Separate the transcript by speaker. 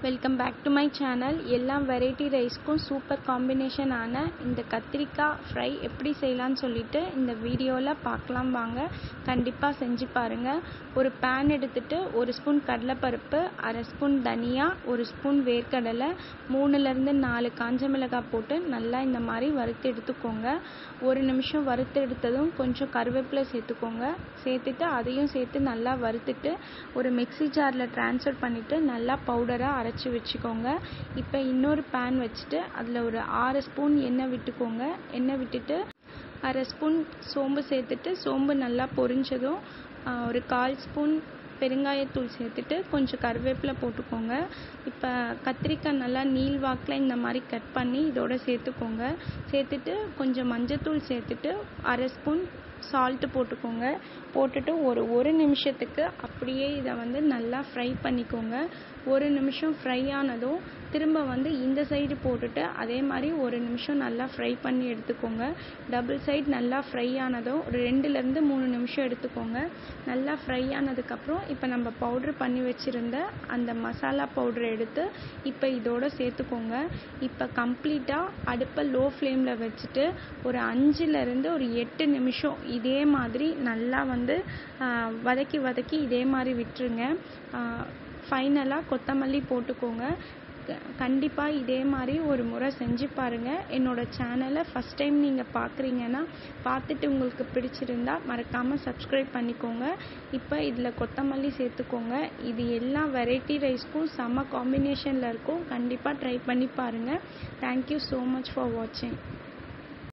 Speaker 1: welcome back to my channel எல்லா variety ரைஸ்க்கும் super combination ஆன இந்த கத்திரிக்காய் ஃப்ரை எப்படி செய்யலான்னு சொல்லிட்டு இந்த வீடியோவில் பார்க்கலாம் வாங்க கண்டிப்பாக செஞ்சு பாருங்கள் ஒரு பேன் எடுத்துட்டு ஒரு ஸ்பூன் கடலைப்பருப்பு அரை ஸ்பூன் தனியா ஒரு ஸ்பூன் வேர்க்கடலை மூணுலேருந்து நாலு காஞ்ச மிளகாய் போட்டு நல்லா இந்த மாதிரி வறுத்து எடுத்துக்கோங்க ஒரு நிமிஷம் வறுத்து எடுத்ததும் கொஞ்சம் கருவேப்பிலை சேர்த்துக்கோங்க சேர்த்துட்டு அதையும் சேர்த்து நல்லா வறுத்துட்டு ஒரு மிக்ஸி ஜாரில் ட்ரான்ஸ்ஃபர் பண்ணிவிட்டு நல்லா பவுடராக அரைச்சி வச்சுக்கோங்க இப்போ இன்னொரு பேன் வச்சுட்டு அதில் ஒரு ஆறு ஸ்பூன் எண்ணெய் விட்டுக்கோங்க எண்ணெய் விட்டுட்டு அரை ஸ்பூன் சோம்பு சேர்த்துட்டு சோம்பு நல்லா பொரிஞ்சதும் ஒரு கால் ஸ்பூன் பெருங்காயத்தூள் சேர்த்துட்டு கொஞ்சம் கருவேப்பிலை போட்டுக்கோங்க இப்போ கத்திரிக்காய் நல்லா நீள் வாக்கில் இந்த மாதிரி கட் பண்ணி இதோட சேர்த்துக்கோங்க சேர்த்துட்டு கொஞ்சம் மஞ்சத்தூள் சேர்த்துட்டு அரை ஸ்பூன் சால்ட்டு போட்டுக்கோங்க போட்டுட்டு ஒரு ஒரு நிமிஷத்துக்கு அப்படியே இதை வந்து நல்லா ஃப்ரை பண்ணிக்கோங்க ஒரு நிமிஷம் ஃப்ரை ஆனதும் திரும்ப வந்து இந்த சைடு போட்டுட்டு அதே மாதிரி ஒரு நிமிஷம் நல்லா ஃப்ரை பண்ணி எடுத்துக்கோங்க டபுள் சைடு நல்லா ஃப்ரை ஆனதும் ஒரு ரெண்டுலேருந்து மூணு நிமிஷம் எடுத்துக்கோங்க நல்லா ஃப்ரை ஆனதுக்கப்புறம் இப்போ நம்ம பவுட்ரு பண்ணி வச்சுருந்த அந்த மசாலா பவுட்ரு எடுத்து இப்போ இதோட சேர்த்துக்கோங்க இப்போ கம்ப்ளீட்டாக அடுப்பை லோ ஃப்ளேமில் வச்சுட்டு ஒரு அஞ்சுலேருந்து ஒரு எட்டு நிமிஷம் இதே மாதிரி நல்லா வந்து வதக்கி வதக்கி இதே மாதிரி விட்டுருங்க ஃபைனலாக கொத்தமல்லி போட்டுக்கோங்க கண்டிப்பாக இதே மாதிரி ஒரு முறை செஞ்சு பாருங்கள் என்னோடய சேனலை ஃபஸ்ட் டைம் நீங்கள் பார்க்குறீங்கன்னா பார்த்துட்டு உங்களுக்கு பிடிச்சிருந்தா மறக்காமல் சப்ஸ்கிரைப் பண்ணிக்கோங்க இப்போ இதில் கொத்தமல்லி சேர்த்துக்கோங்க இது எல்லா வெரைட்டி ரைஸ்க்கும் செம்ம காம்பினேஷனில் இருக்கும் கண்டிப்பாக ட்ரை பண்ணி பாருங்கள் தேங்க்யூ ஸோ மச் ஃபார் வாட்சிங்